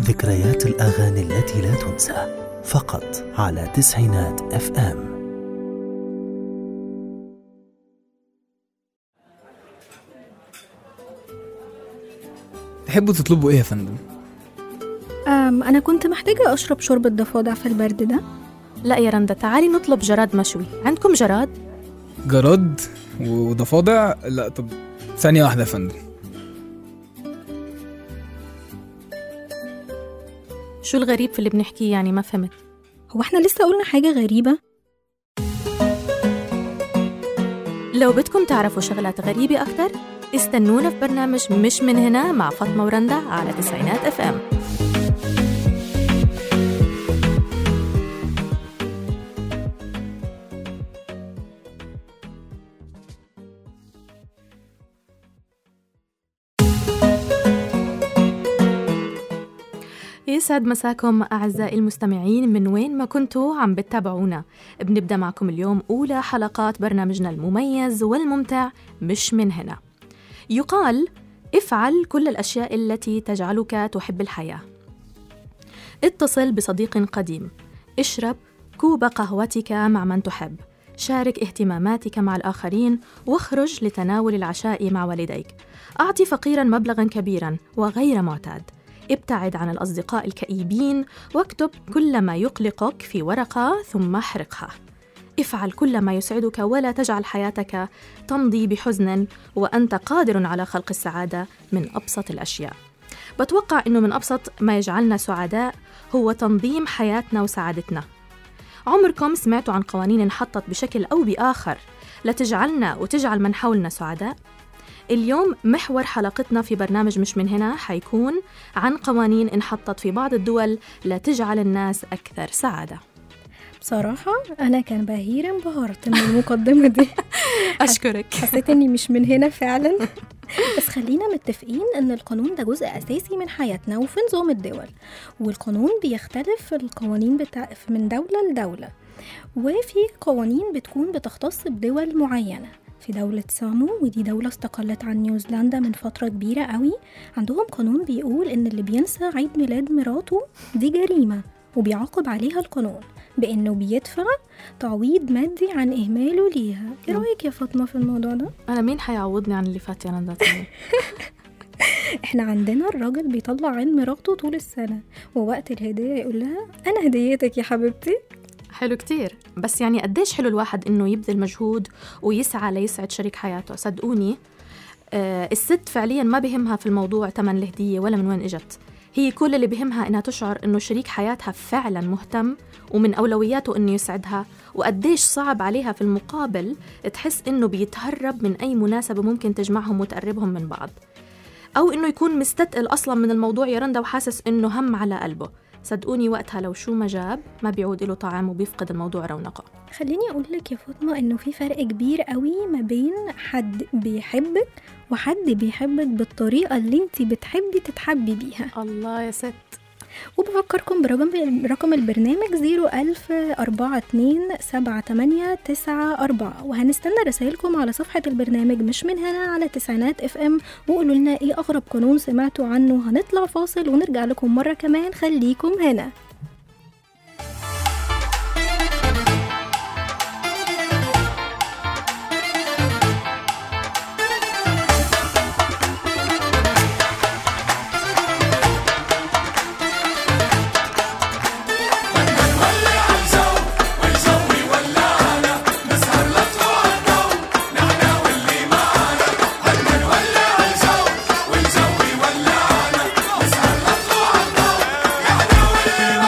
ذكريات الأغاني التي لا تنسى فقط على تسعينات اف ام تحبوا تطلبوا ايه يا فندم؟ أم أنا كنت محتاجة أشرب شوربة ضفادع في البرد ده لا يا رندا تعالي نطلب جراد مشوي عندكم جراد؟ جراد وضفادع لا طب ثانية واحدة يا فندم شو الغريب في اللي بنحكيه يعني ما فهمت هو احنا لسه قلنا حاجة غريبة لو بدكم تعرفوا شغلات غريبة أكتر استنونا في برنامج مش من هنا مع فاطمة ورندا على تسعينات اف ام يسعد مساكم أعزائي المستمعين من وين ما كنتوا عم بتتابعونا بنبدأ معكم اليوم أولى حلقات برنامجنا المميز والممتع مش من هنا يقال افعل كل الأشياء التي تجعلك تحب الحياة اتصل بصديق قديم اشرب كوب قهوتك مع من تحب شارك اهتماماتك مع الآخرين واخرج لتناول العشاء مع والديك أعطي فقيرا مبلغا كبيرا وغير معتاد ابتعد عن الأصدقاء الكئيبين واكتب كل ما يقلقك في ورقة ثم احرقها افعل كل ما يسعدك ولا تجعل حياتك تمضي بحزن وأنت قادر على خلق السعادة من أبسط الأشياء بتوقع أنه من أبسط ما يجعلنا سعداء هو تنظيم حياتنا وسعادتنا عمركم سمعتوا عن قوانين انحطت بشكل أو بآخر لتجعلنا وتجعل من حولنا سعداء؟ اليوم محور حلقتنا في برنامج مش من هنا حيكون عن قوانين انحطت في بعض الدول لتجعل الناس أكثر سعادة بصراحة أنا كان بهير انبهرت من المقدمة دي أشكرك حسيت إني مش من هنا فعلا بس خلينا متفقين إن القانون ده جزء أساسي من حياتنا وفي نظام الدول والقانون بيختلف في القوانين بتاع من دولة لدولة وفي قوانين بتكون بتختص بدول معينة في دولة سامو ودي دولة استقلت عن نيوزيلندا من فترة كبيرة قوي عندهم قانون بيقول إن اللي بينسى عيد ميلاد مراته دي جريمة وبيعاقب عليها القانون بإنه بيدفع تعويض مادي عن إهماله ليها إيه رأيك يا فاطمة في الموضوع ده؟ أنا مين حيعوضني عن اللي فات يا رندا تاني؟ إحنا عندنا الراجل بيطلع عين مراته طول السنة ووقت الهدية يقول لها أنا هديتك يا حبيبتي حلو كتير بس يعني قديش حلو الواحد انه يبذل مجهود ويسعى ليسعد شريك حياته صدقوني آه الست فعليا ما بهمها في الموضوع تمن الهدية ولا من وين اجت هي كل اللي بهمها انها تشعر انه شريك حياتها فعلا مهتم ومن اولوياته انه يسعدها وقديش صعب عليها في المقابل تحس انه بيتهرب من اي مناسبة ممكن تجمعهم وتقربهم من بعض او انه يكون مستثقل اصلا من الموضوع يا رندا وحاسس انه هم على قلبه صدقوني وقتها لو شو ما جاب ما بيعود له طعم وبيفقد الموضوع رونقه خليني أقول لك يا فاطمة إنه في فرق كبير قوي ما بين حد بيحبك وحد بيحبك بالطريقة اللي انت بتحبي تتحبي بيها الله يا ست وبفكركم برقم رقم البرنامج 01042 وهنستنى رسائلكم على صفحة البرنامج مش من هنا على تسعينات اف ام وقولوا لنا ايه أغرب قانون سمعتوا عنه هنطلع فاصل ونرجع لكم مرة كمان خليكم هنا والجو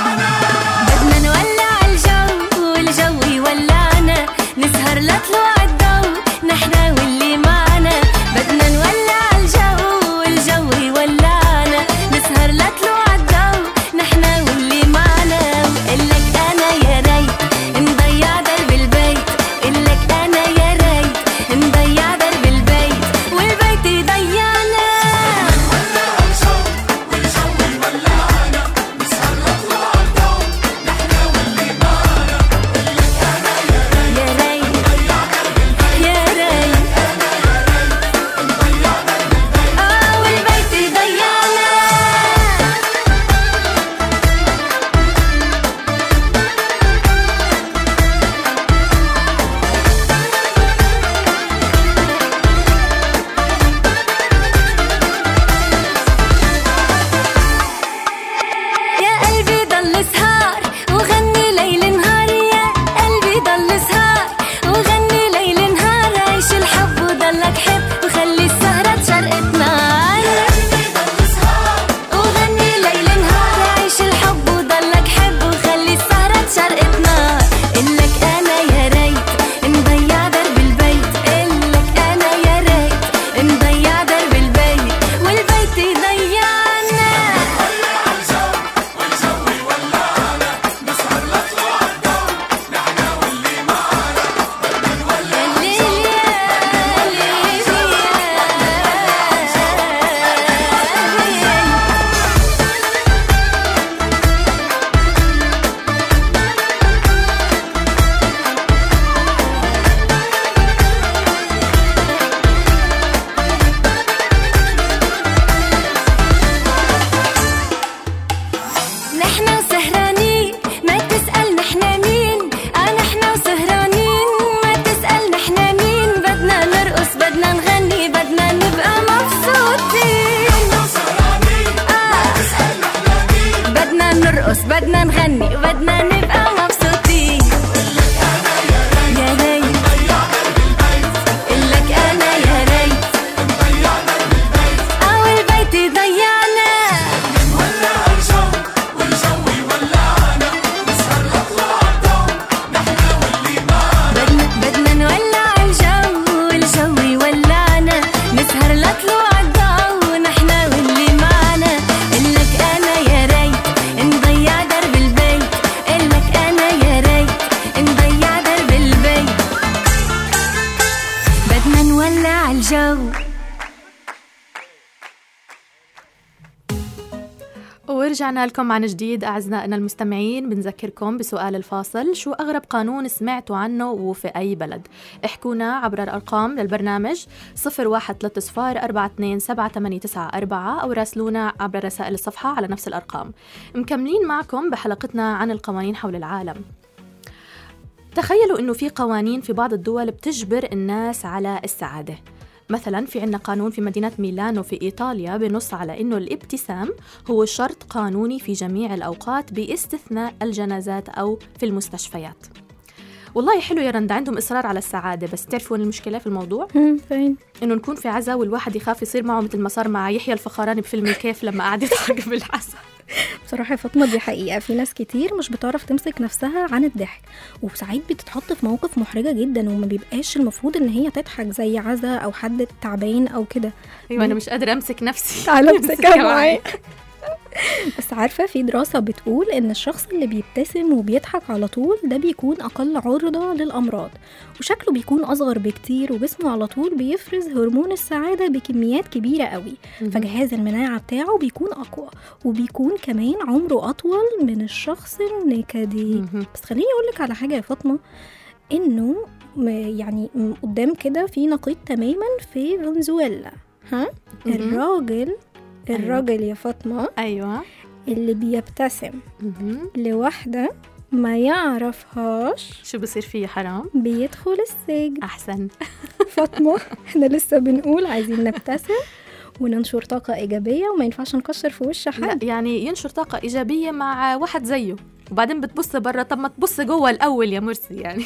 ورجعنا لكم عن جديد أعزائنا المستمعين بنذكركم بسؤال الفاصل شو أغرب قانون سمعتوا عنه وفي أي بلد احكونا عبر الأرقام للبرنامج 013 صفار 427 أو راسلونا عبر رسائل الصفحة على نفس الأرقام مكملين معكم بحلقتنا عن القوانين حول العالم تخيلوا أنه في قوانين في بعض الدول بتجبر الناس على السعادة مثلا في عنا قانون في مدينة ميلانو في إيطاليا بنص على أنه الابتسام هو شرط قانوني في جميع الأوقات باستثناء الجنازات أو في المستشفيات والله حلو يا رندا عندهم إصرار على السعادة بس تعرفوا المشكلة في الموضوع فين إنه نكون في عزا والواحد يخاف يصير معه مثل ما صار مع يحيى الفخراني بفيلم الكيف لما قعد يضحك بالعزا بصراحة يا فاطمة دي حقيقة في ناس كتير مش بتعرف تمسك نفسها عن الضحك وساعات بتتحط في مواقف محرجة جدا وما بيبقاش المفروض ان هي تضحك زي عزا او حد تعبان او كده أيوة أنا مش قادرة أمسك نفسي تعالى امسكها معايا بس عارفة في دراسة بتقول إن الشخص اللي بيبتسم وبيضحك على طول ده بيكون أقل عرضة للأمراض وشكله بيكون أصغر بكتير وجسمه على طول بيفرز هرمون السعادة بكميات كبيرة قوي فجهاز المناعة بتاعه بيكون أقوى وبيكون كمان عمره أطول من الشخص النكدي مهم. بس خليني أقولك على حاجة يا فاطمة إنه م- يعني م- قدام كده في نقيض تماما في فنزويلا ها مهم. الراجل الراجل يا فاطمة أيوة اللي بيبتسم مهم. لواحدة ما يعرفهاش شو بصير فيه حرام بيدخل السجن أحسن فاطمة احنا لسه بنقول عايزين نبتسم وننشر طاقة إيجابية وما ينفعش نكشر في وش لا حد يعني ينشر طاقة إيجابية مع واحد زيه وبعدين بتبص برا طب ما تبص جوا الأول يا مرسي يعني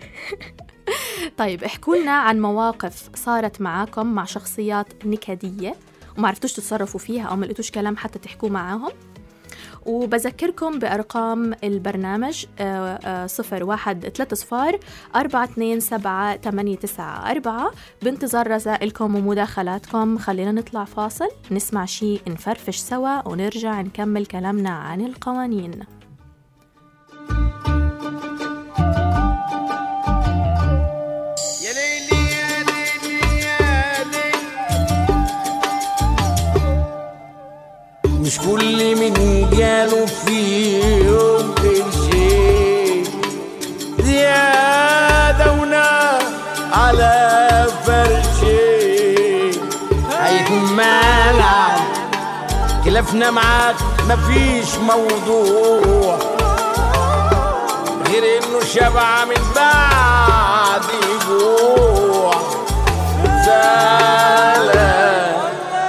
طيب احكوا لنا عن مواقف صارت معاكم مع شخصيات نكدية وما عرفتوش تتصرفوا فيها أو ما لقيتوش كلام حتى تحكوا معاهم وبذكركم بأرقام البرنامج آه، آه، صفر واحد ثلاثة صفار أربعة اثنين سبعة تمانية تسعة أربعة بانتظار رسائلكم ومداخلاتكم خلينا نطلع فاصل نسمع شي نفرفش سوا ونرجع نكمل كلامنا عن القوانين يا ليلي يا ليلي يا ليلي مش كل من جاله في يوم قرشين زيادة ونار على فرشين هيكون مالك خلافنا معاك مفيش موضوع غير انه شبع من بعد جوع زعلان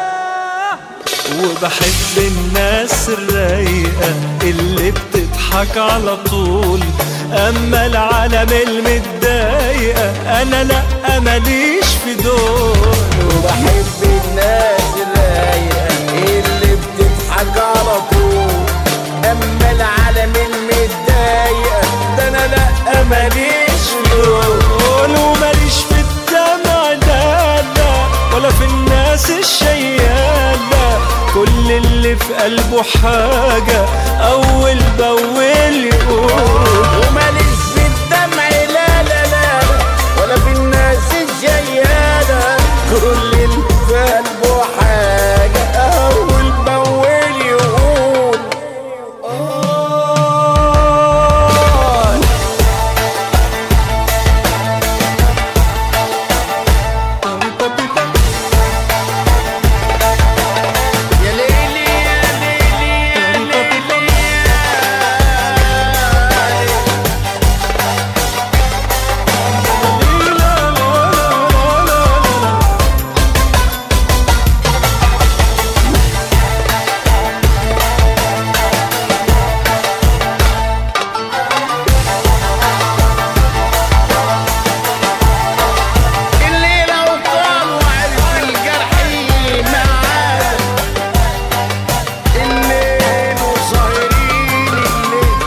وبحب الناس الرايقة اللي بتضحك على طول أما العالم المتضايقة أنا لأ ماليش في دول وبحب الناس الرايقة اللي بتضحك على طول اما العالم المتضايقة ده انا لا ماليش في دول دول وماليش في الدمع لا لا ولا في الناس الشيالة كل اللي في قلبه حاجة أول بأول يقول وماليش في الدمع لا لا لا ولا في الناس الجيالة كل اللي في قلبه حاجة أول بأول يقول آه يا ليلي يا ليلي يا ليلي يا ليلي اللي لو طال وعرف الجرح معاه الليل وصايرين الليل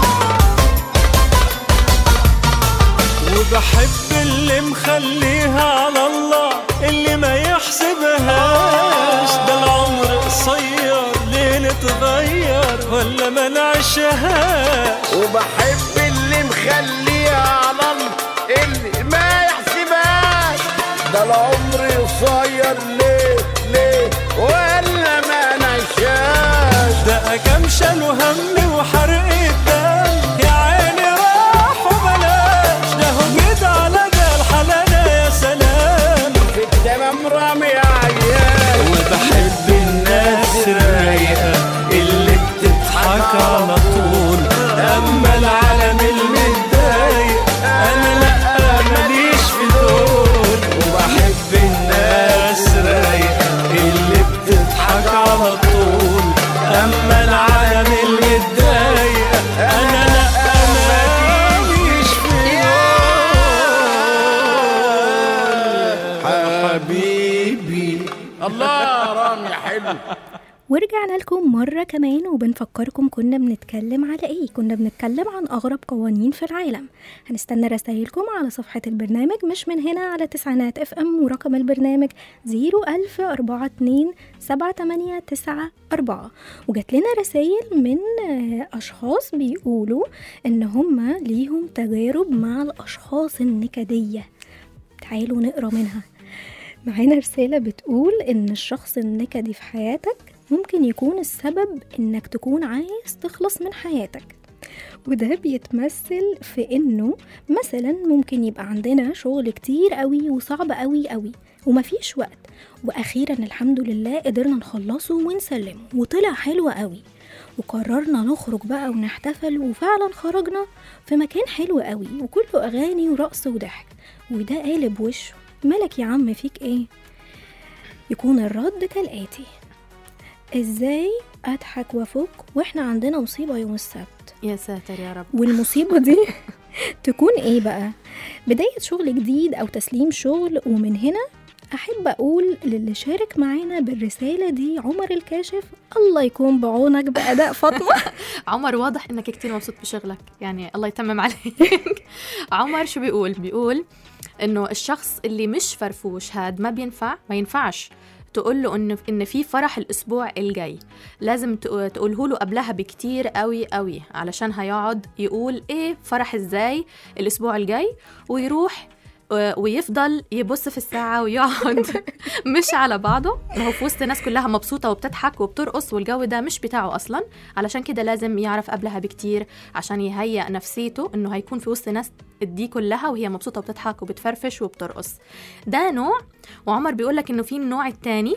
وبحب اللي مخليها على الله اللي ما يحسبهاش ده العمر قصير ليه نتغير ولا ما نعيشهاش وبحب اللي مخليها على الله اللي ما يحسبهاش ده العمر قصير ليه ليه ولا ما نعيشهاش ده ورجعنا لكم مرة كمان وبنفكركم كنا بنتكلم على ايه كنا بنتكلم عن أغرب قوانين في العالم هنستنى رسايلكم على صفحة البرنامج مش من هنا على تسعينات اف ام ورقم البرنامج 01042 7894 وجات لنا رسايل من آه، أشخاص بيقولوا إن هما ليهم تجارب مع الأشخاص النكدية تعالوا نقرا منها معانا رسالة بتقول إن الشخص النكدي في حياتك ممكن يكون السبب إنك تكون عايز تخلص من حياتك وده بيتمثل في إنه مثلا ممكن يبقى عندنا شغل كتير قوي وصعب قوي قوي ومفيش وقت وأخيرا الحمد لله قدرنا نخلصه ونسلمه وطلع حلو قوي وقررنا نخرج بقى ونحتفل وفعلا خرجنا في مكان حلو قوي وكله أغاني ورقص وضحك وده قالب وشه مالك يا عم فيك ايه يكون الرد كالآتي ازاي اضحك وافك واحنا عندنا مصيبة يوم السبت يا ساتر يا رب والمصيبة دي تكون ايه بقى بداية شغل جديد او تسليم شغل ومن هنا احب اقول للي شارك معانا بالرسالة دي عمر الكاشف الله يكون بعونك بأداء فاطمة عمر واضح انك كتير مبسوط بشغلك يعني الله يتمم عليك عمر شو بيقول بيقول انه الشخص اللي مش فرفوش هاد ما بينفع ما ينفعش تقول له انه ان في فرح الاسبوع الجاي لازم تقوله له قبلها بكتير قوي قوي علشان هيقعد يقول ايه فرح ازاي الاسبوع الجاي ويروح و- ويفضل يبص في الساعة ويقعد مش على بعضه ما هو في وسط ناس كلها مبسوطة وبتضحك وبترقص والجو ده مش بتاعه أصلا علشان كده لازم يعرف قبلها بكتير عشان يهيئ نفسيته إنه هيكون في وسط ناس دي كلها وهي مبسوطة وبتضحك وبتفرفش وبترقص ده نوع وعمر بيقول لك إنه في النوع التاني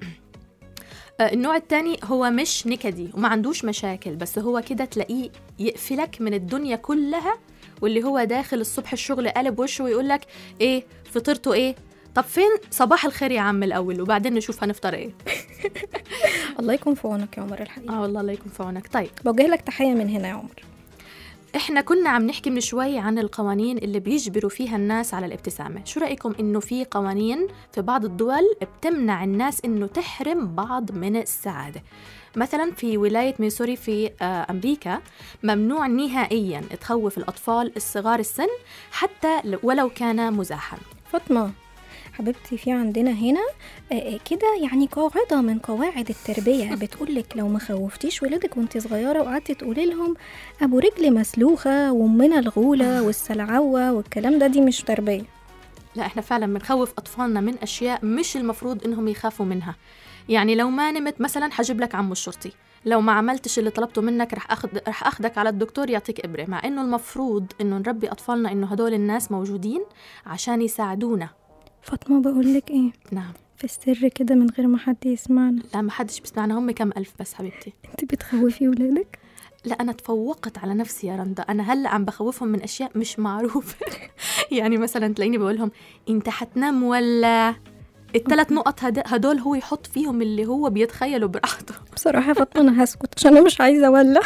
آه، النوع التاني هو مش نكدي وما عندوش مشاكل بس هو كده تلاقيه يقفلك من الدنيا كلها واللي هو داخل الصبح الشغل قلب وشه ويقول لك ايه فطرتوا ايه طب فين صباح الخير يا عم الاول وبعدين نشوف هنفطر ايه الله يكون في عونك يا عمر الحقيقة اه والله الله يكون في عونك طيب بوجه لك تحية من هنا يا عمر احنا كنا عم نحكي من شوي عن القوانين اللي بيجبروا فيها الناس على الابتسامة شو رأيكم انه في قوانين في بعض الدول بتمنع الناس انه تحرم بعض من السعادة مثلا في ولاية ميسوري في آه، أمريكا ممنوع نهائيا تخوف الأطفال الصغار السن حتى ل- ولو كان مزاحا فاطمة حبيبتي في عندنا هنا آه، آه، كده يعني قاعدة من قواعد التربية بتقولك لو ما خوفتيش ولادك وانت صغيرة وقعدتي تقولي لهم أبو رجل مسلوخة وأمنا الغولة والسلعوة والكلام ده دي مش تربية لا احنا فعلا بنخوف اطفالنا من اشياء مش المفروض انهم يخافوا منها يعني لو ما نمت مثلا حجيب لك عمو الشرطي لو ما عملتش اللي طلبته منك رح اخذ رح اخذك على الدكتور يعطيك ابره مع انه المفروض انه نربي اطفالنا انه هدول الناس موجودين عشان يساعدونا فاطمة بقولك ايه نعم في السر كده من غير ما حد يسمعنا لا ما حدش بيسمعنا هم كم الف بس حبيبتي انت بتخوفي ولادك لا انا تفوقت على نفسي يا رندا انا هلا عم بخوفهم من اشياء مش معروفه يعني مثلا تلاقيني بقول لهم انت حتنام ولا الثلاث نقط هد- هدول هو يحط فيهم اللي هو بيتخيلوا براحته بصراحة يا فاطمة أنا هسكت عشان أنا مش عايزة أولع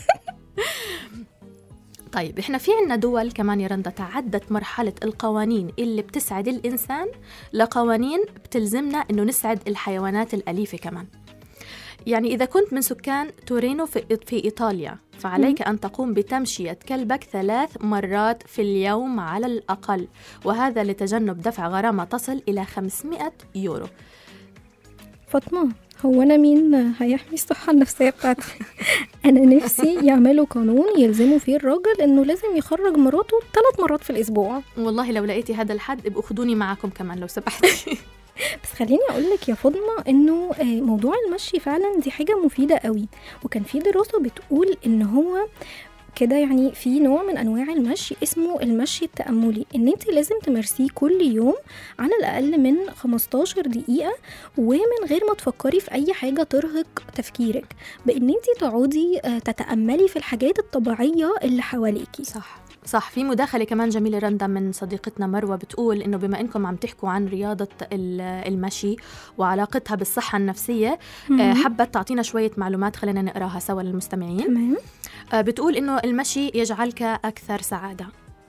طيب احنا في عنا دول كمان يا رندا تعدت مرحلة القوانين اللي بتسعد الإنسان لقوانين بتلزمنا إنه نسعد الحيوانات الأليفة كمان يعني إذا كنت من سكان تورينو في, في إيطاليا فعليك أن تقوم بتمشية كلبك ثلاث مرات في اليوم على الأقل وهذا لتجنب دفع غرامة تصل إلى 500 يورو فاطمة هو أنا مين هيحمي الصحة النفسية بتاعتي أنا نفسي يعملوا قانون يلزموا فيه الراجل إنه لازم يخرج مراته ثلاث مرات في الأسبوع والله لو لقيتي هذا الحد ابقوا خدوني معكم كمان لو سمحتي بس خليني اقول لك يا فاطمه انه آه، موضوع المشي فعلا دي حاجه مفيده قوي وكان في دراسه بتقول ان هو كده يعني في نوع من انواع المشي اسمه المشي التاملي ان انت لازم تمارسيه كل يوم على الاقل من 15 دقيقه ومن غير ما تفكري في اي حاجه ترهق تفكيرك بان انت تقعدي آه، تتاملي في الحاجات الطبيعيه اللي حواليكي صح صح في مداخلة كمان جميلة رندا من صديقتنا مروة بتقول إنه بما إنكم عم تحكوا عن رياضة ال- المشي وعلاقتها بالصحة النفسية آه، حبت تعطينا شوية معلومات خلينا نقراها سوا للمستمعين تمام آه، بتقول إنه المشي يجعلك أكثر سعادة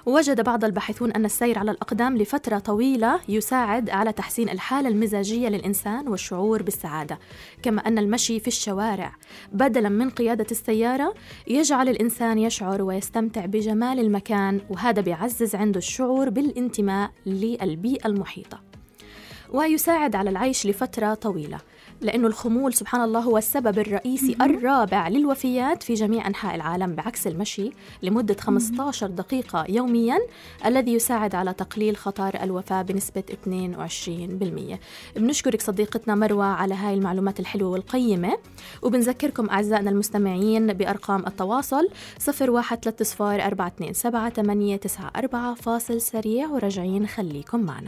وجد بعض الباحثون أن السير على الأقدام لفترة طويلة يساعد على تحسين الحالة المزاجية للإنسان والشعور بالسعادة كما أن المشي في الشوارع بدلا من قيادة السيارة يجعل الإنسان يشعر ويستمتع بجمال المكان وهذا بيعزز عنده الشعور بالانتماء للبيئة المحيطة ويساعد على العيش لفترة طويلة لأنه الخمول سبحان الله هو السبب الرئيسي الرابع للوفيات في جميع أنحاء العالم بعكس المشي لمدة 15 دقيقة يوميا الذي يساعد على تقليل خطر الوفاة بنسبة 22% بنشكرك صديقتنا مروة على هاي المعلومات الحلوة والقيمة وبنذكركم أعزائنا المستمعين بأرقام التواصل 01 فاصل سريع وراجعين خليكم معنا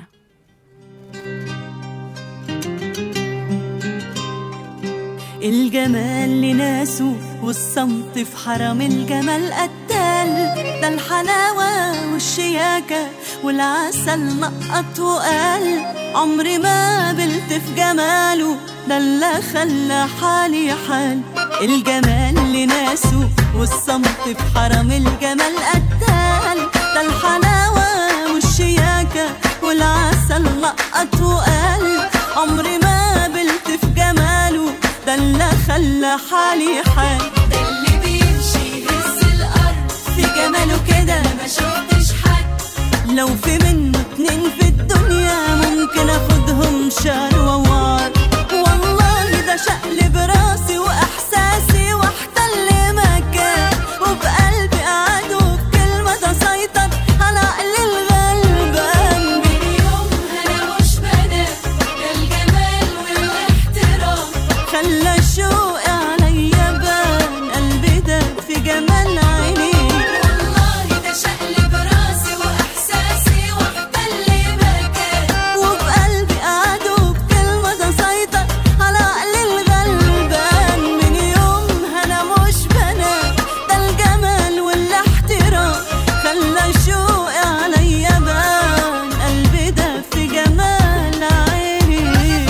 الجمال لناسه والصمت في حرم الجمال قتال ده الحلاوة والشياكة والعسل نقط وقال عمري ما قبلت في جماله ده اللي خلى حالي حال الجمال لناسه والصمت في حرم الجمال قتال ده الحلاوة والشياكة والعسل نقط وقال عمري ما قبلت في جماله ده اللي خلى حالي حال ده اللي بيمشي يهز الأرض في جماله كده ما شفتش حد لو في منه اتنين في الدنيا ممكن اخدهم شهر ووار والله ده شقلب راسي واحساسي واحتل مكان وبقلبي قعد وبكلمة تسيطر على عقل الغلبان من يومها أنا مش بنام ده الجمال والاحترام خلى شوقي عليا بان قلبي ده في جمال عينيه والله ده شقلب راسي وإحساسي واحتل مكان وبقلبي قعدوا بكلمة تسيطر على عقل الغلبان من يومها أنا مش بنام ده الجمال والاحترام خلى شوقي عليا بان قلبي ده في جمال عيني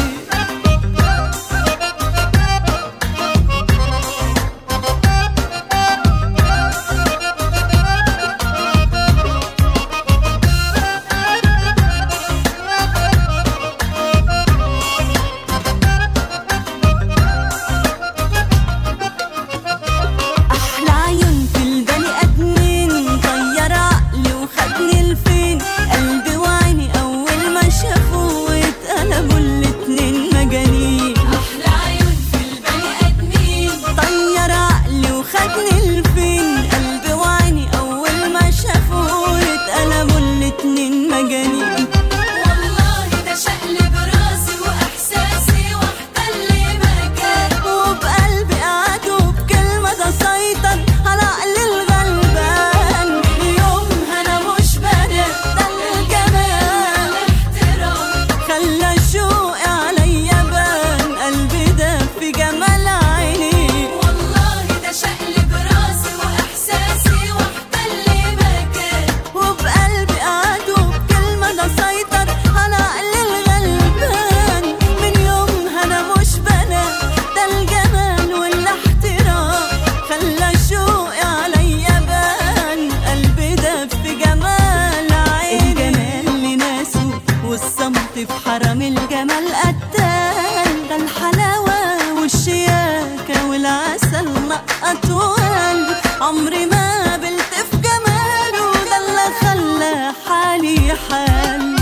أحلى عيون في البني آدمين طير عقلي وخدني لفين قلبي وعيني أول ما شافوه اتقلبوا الاتنين مجانين أحلى عيون في البني آدمين طير عقلي وخدني لفين قلبي وعيني أول ما شافوه اتقلبوا الاتنين مجانين والله ده شقلب راسي وإحساسي واحتل مكان وبقلبي قعدوا بكلمة تسيطر على عقل الغلبان يومها أنا مش بنام ده الجمال احترام خلى شوقي عليا بان قلبي ده في جمال عيني والله ده شقلب راسي وإحساسي واحتل مكان وبقلبي قعدوا بكلمة تسيطر على عقل الغلبان من يومها أنا مش بنام ده الجمال والاحترام خلى شوقي عليا بان قلبي ده في جمال عيني الجمال لناسه والصمت في حرم الجمال قتال ده الحلاوة والشياكة والعسل نقط وقلب عمري ما قبلت في جماله ده اللي خلى حالي حال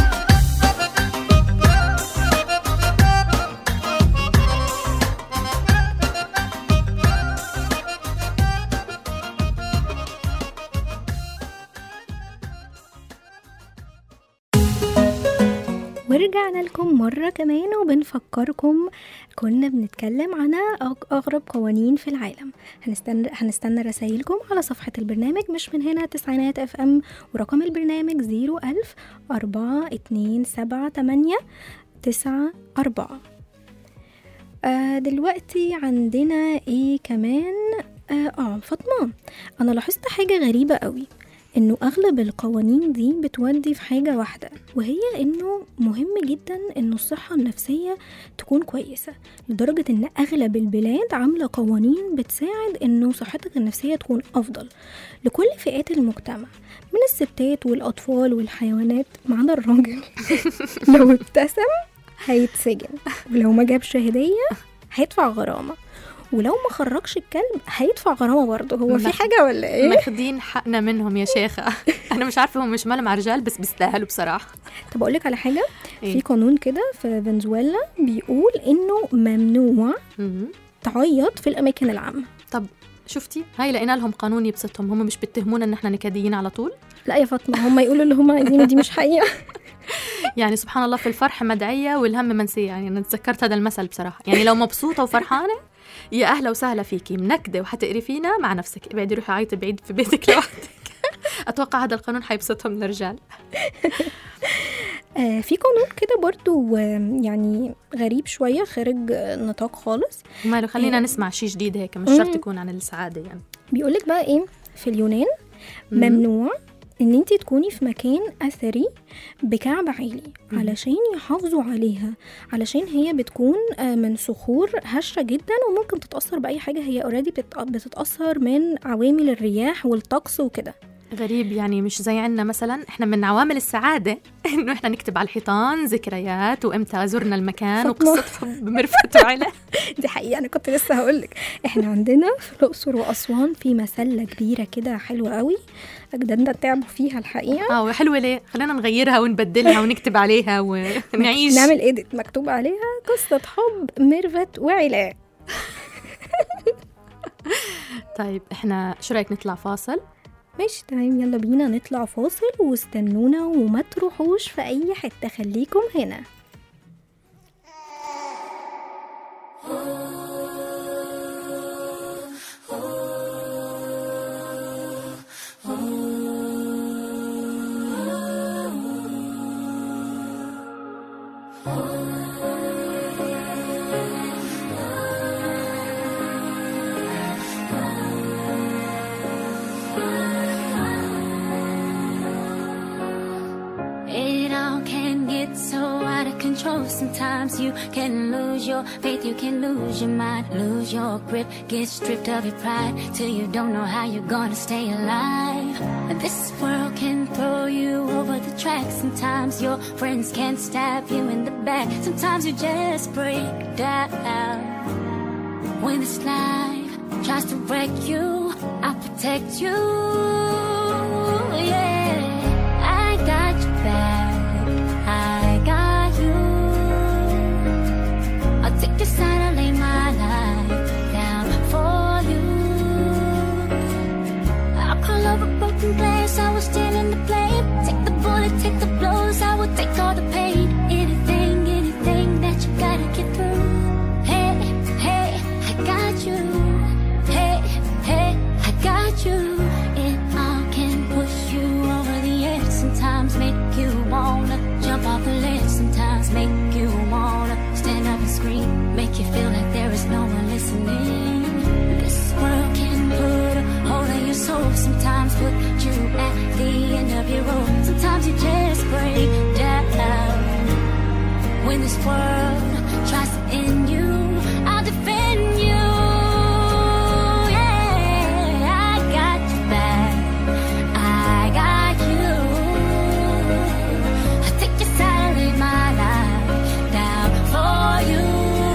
ورجعنا لكم مرة كمان وبنفكركم كنا بنتكلم عن أغ- أغرب قوانين في العالم هنستنى, هنستنى رسايلكم على صفحة البرنامج مش من هنا تسعينات اف ام ورقم البرنامج زيرو ألف أربعة اتنين سبعة تمانية تسعة أربعة آه دلوقتي عندنا ايه كمان اه, آه فاطمة انا لاحظت حاجة غريبة قوي انه اغلب القوانين دي بتودي في حاجة واحدة وهي انه مهم جدا انه الصحة النفسية تكون كويسة لدرجة ان اغلب البلاد عاملة قوانين بتساعد انه صحتك النفسية تكون افضل لكل فئات المجتمع من الستات والاطفال والحيوانات ما عدا الراجل لو ابتسم هيتسجن ولو ما جابش هدية هيدفع غرامة ولو ما خرجش الكلب هيدفع غرامة برضه هو في مخ- حاجة ولا ايه؟ ماخدين حقنا منهم يا شيخة أنا مش عارفة هم مش مالهم على رجال بس بيستاهلوا بصراحة طب اقول لك على حاجة إيه؟ في قانون كده في فنزويلا بيقول انه ممنوع مهم. تعيط في الاماكن العامة طب شفتي هاي لقينا لهم قانون يبسطهم هم مش بيتهمونا ان احنا نكديين على طول لا يا فاطمة هم يقولوا اللي هم عايزينه دي مش حقيقة يعني سبحان الله في الفرح مدعية والهم منسية يعني أنا تذكرت هذا المثل بصراحة يعني لو مبسوطة وفرحانة يا أهلا وسهلا فيكي منكدة وحتقرفينا مع نفسك ابعدي روحي عيطي بعيد في بيتك لوحدك أتوقع هذا القانون حيبسطهم الرجال آه في قانون كده برضو آه، يعني غريب شوية خارج آه، نطاق خالص ماله خلينا إيه. نسمع شيء جديد هيك مش مم. شرط يكون عن السعادة يعني بيقولك بقى ايه في اليونان مم. ممنوع ان انت تكوني في مكان اثري بكعب عالي مم. علشان يحافظوا عليها علشان هي بتكون آه، من صخور هشة جدا وممكن تتأثر بأي حاجة هي اوريدي بتتأثر من عوامل الرياح والطقس وكده غريب يعني مش زي عنا مثلا احنا من عوامل السعادة انه احنا نكتب على الحيطان ذكريات وامتى زرنا المكان فاطمة. وقصة حب مرفقة وعلا دي حقيقة أنا كنت لسه هقولك إحنا عندنا في الأقصر وأسوان في مسلة كبيرة كده حلوة قوي أجدادنا تعبوا فيها الحقيقة اه وحلوة ليه خلينا نغيرها ونبدلها ونكتب عليها ونعيش نعمل إيديت مكتوب عليها قصة حب ميرفت وعلاء طيب احنا شو رايك نطلع فاصل ماشي تمام يلا بينا نطلع فاصل واستنونا وما تروحوش في أي حتة خليكم هنا It all can get so out of control. Sometimes you can lose your faith, you can lose your mind, lose your grip, get stripped of your pride till you don't know how you're gonna stay alive. And This world can throw you over the track. Sometimes your friends can stab you in the back. Sometimes you just break down. When this life tries to wreck you, I'll protect you. Yeah, I got you back. I got you. I'll take your side, I'll lay my life down for you. I'll call over broken glass, I will stand in the flame. Take the bullet, take the blows, I will take all the pain. Anything, anything that you gotta get through. Hey, hey, I got you. Hey, hey, I got you. It all can push you over the edge. Sometimes make you wanna jump off the ledge. Sometimes make you wanna stand up and scream. Make you feel like there is no one listening. This world can put a hole in your soul. Sometimes put you at the end of your rope. Sometimes you just break down. When this world tries to end you, I'll defend you. Yeah, I got you back. I got you. I take your side, I lay my life down for you.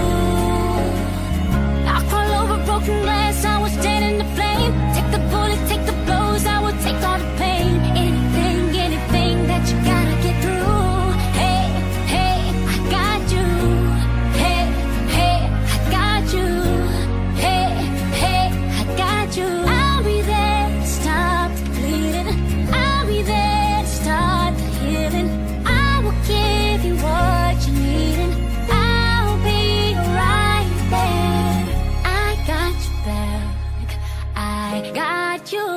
I'll crawl over broken glass, I will stand in the flame. Take the bullet, take the blows, I will take all the pain. Anything, anything that you gotta get through. Hey, hey, I got you. Hey, hey, I got you. Hey, hey, I got you. I'll be there to stop the bleeding. I'll be there to start the healing. I will give you what you're needing. I'll be right there. I got you back. I got you.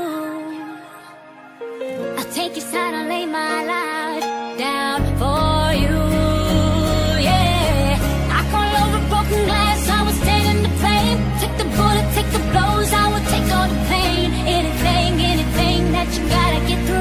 I'll take your side, I'll lay my life down for you. Yeah, I call over broken glass, I will stand in the flame. Take the bullet, take the blows, I will take all the pain. Anything, anything that you gotta get through.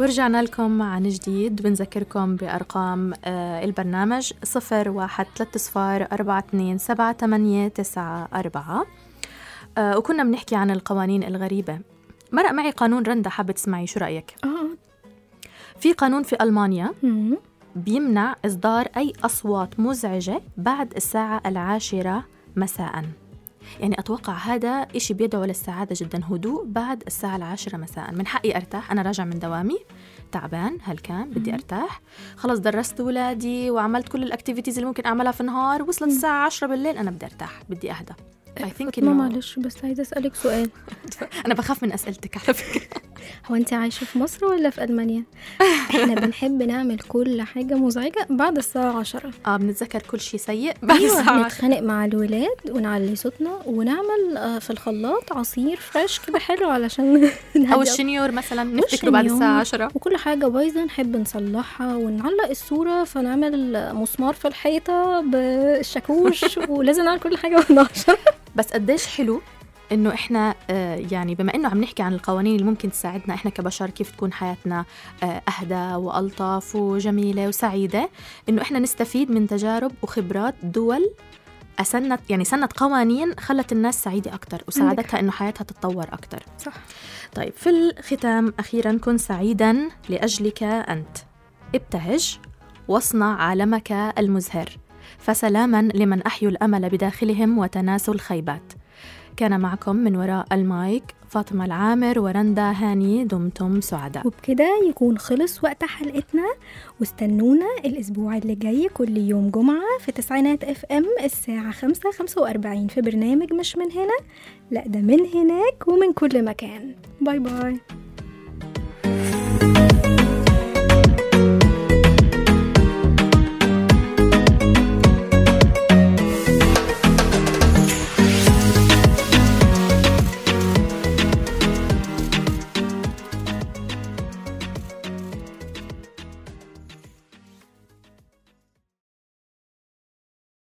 ورجعنا لكم عن جديد بنذكركم بأرقام آه، البرنامج صفر واحد ثلاثة صفار أربعة اثنين سبعة ثمانية تسعة أربعة آه، وكنا بنحكي عن القوانين الغريبة مرق معي قانون رندا حابة تسمعي شو رأيك؟ اه في قانون في ألمانيا مم. بيمنع إصدار أي أصوات مزعجة بعد الساعة العاشرة مساء يعني أتوقع هذا إشي بيدعو للسعادة جدا هدوء بعد الساعة العاشرة مساء من حقي أرتاح أنا راجع من دوامي تعبان هلكان بدي أرتاح خلص درست ولادي وعملت كل الأكتيفيتيز اللي ممكن أعملها في النهار وصلت الساعة عشرة بالليل أنا بدي أرتاح بدي أهدى I think فاطمة إنه معلش بس عايزة أسألك سؤال أنا بخاف من أسئلتك على فكرة هو أنت عايشة في مصر ولا في ألمانيا؟ إحنا بنحب نعمل كل حاجة مزعجة بعد الساعة عشرة آه بنتذكر كل شيء سيء بعد أيوة الساعة نتخانق مع الولاد ونعلي صوتنا ونعمل آه، في الخلاط عصير فريش كده حلو علشان أو نهدي الشنيور مثلا نفتكره بعد والشنيور. الساعة عشرة وكل حاجة بايظة نحب نصلحها ونعلق الصورة فنعمل مسمار في الحيطة بالشاكوش ولازم نعمل كل حاجة بالنشرة بس قديش حلو انه احنا آه، يعني بما انه عم نحكي عن القوانين اللي ممكن تساعدنا احنا كبشر كيف تكون حياتنا آه، اهدى والطف وجميله وسعيده انه احنا نستفيد من تجارب وخبرات دول أسنت يعني سنت قوانين خلت الناس سعيدة أكتر وساعدتها إنه حياتها تتطور أكتر صح طيب في الختام أخيرا كن سعيدا لأجلك أنت ابتهج واصنع عالمك المزهر فسلاما لمن أحيوا الأمل بداخلهم وتناسوا الخيبات كان معكم من وراء المايك فاطمة العامر ورندا هاني دمتم سعداء وبكده يكون خلص وقت حلقتنا واستنونا الأسبوع اللي جاي كل يوم جمعة في تسعينات اف ام الساعة خمسة خمسة وأربعين في برنامج مش من هنا لا ده من هناك ومن كل مكان باي باي